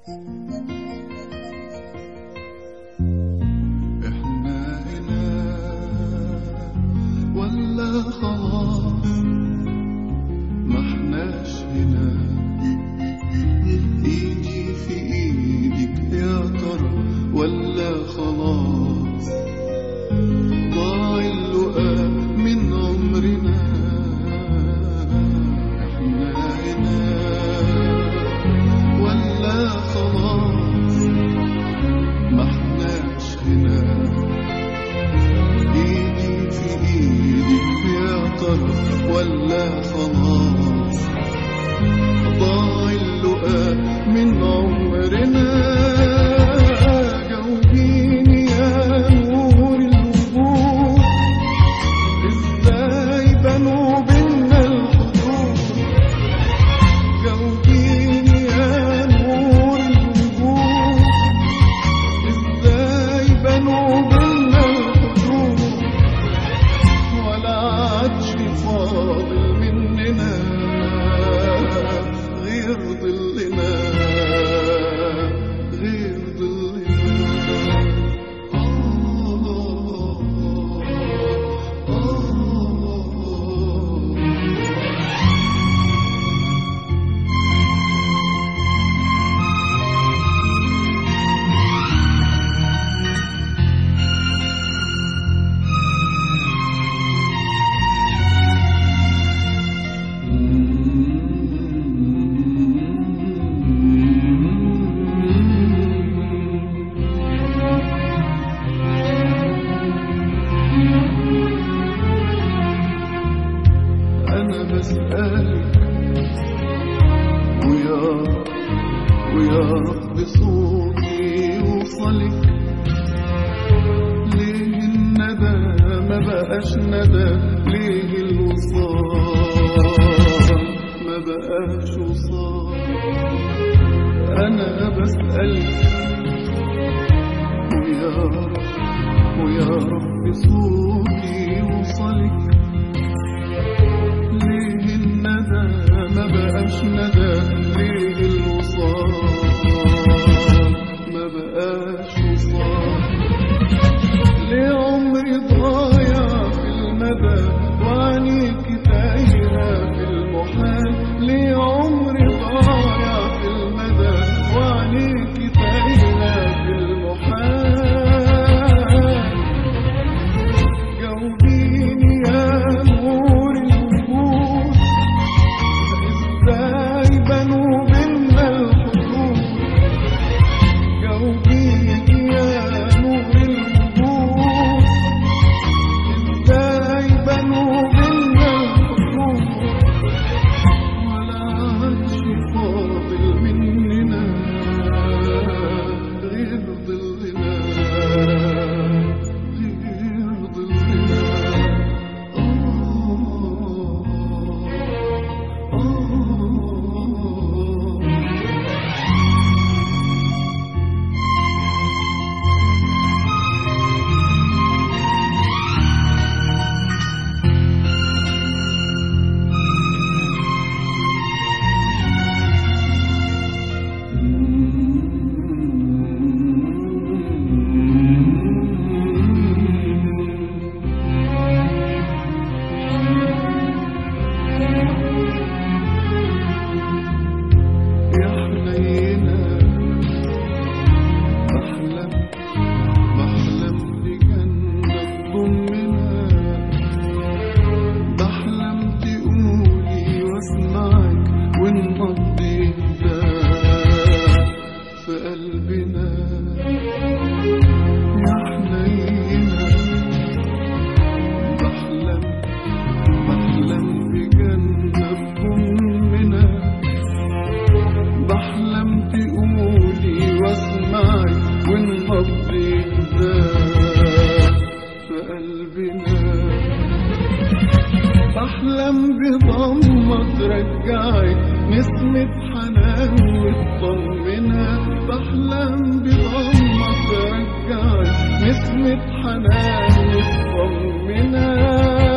احنا هنا ولا خلاص ما احناش هنا ايدي في ايدك يا ترى ولا خلاص ضاع اللقاء من عمرنا احنا هنا ولا خلاص ما احناش هنا ايدي في ايدك يا ترى ولا خلاص ضاع اللقاء من عمرنا جاوبيني يا نور الوجود ازاي بنوا بينا الحدود جاوبيني يا نور الوجود ازاي بنوا بينا الحدود ولا عادش فاضل مننا غير ظلنا غير ظلنا آه آه أنا بسألك ويا ويا رب صوتي يوصلك ليه الندى ما بقاش ندى ليه الوصال ما بقاش وصال أنا بسألك ويا رب ويا رب صوتي يوصلك ليه الندى ما بقاش ندى ليه الوصال ما بقاش وصال ليه عمري ضايع في المدى وعينيك تايهة في المحال ليه عمري ضايع في المدى وعينيك تايهة في المحال جاوبيني يا نور الوجود ازاي بنوا بينا الحدود جاوبيني يا نور الوجود ازاي بنوا بينا الحدود ولا عادش فاضل مننا غير ظلنا غير ظلنا آه آه يا حنينة بحلم بحلم بجنة تضمنا بحلم تقولي واسمعك ونقضي ده في قلبنا يا حنينة بحلم بحلم بجنة تضمنا بحلم تقولي واسمعك ونقضي ده في قلبنا بحلم بضمة ترجعك نسمة حنان وتطمنها بحلم بضمة ترجعك نسمة حنان وتطمنها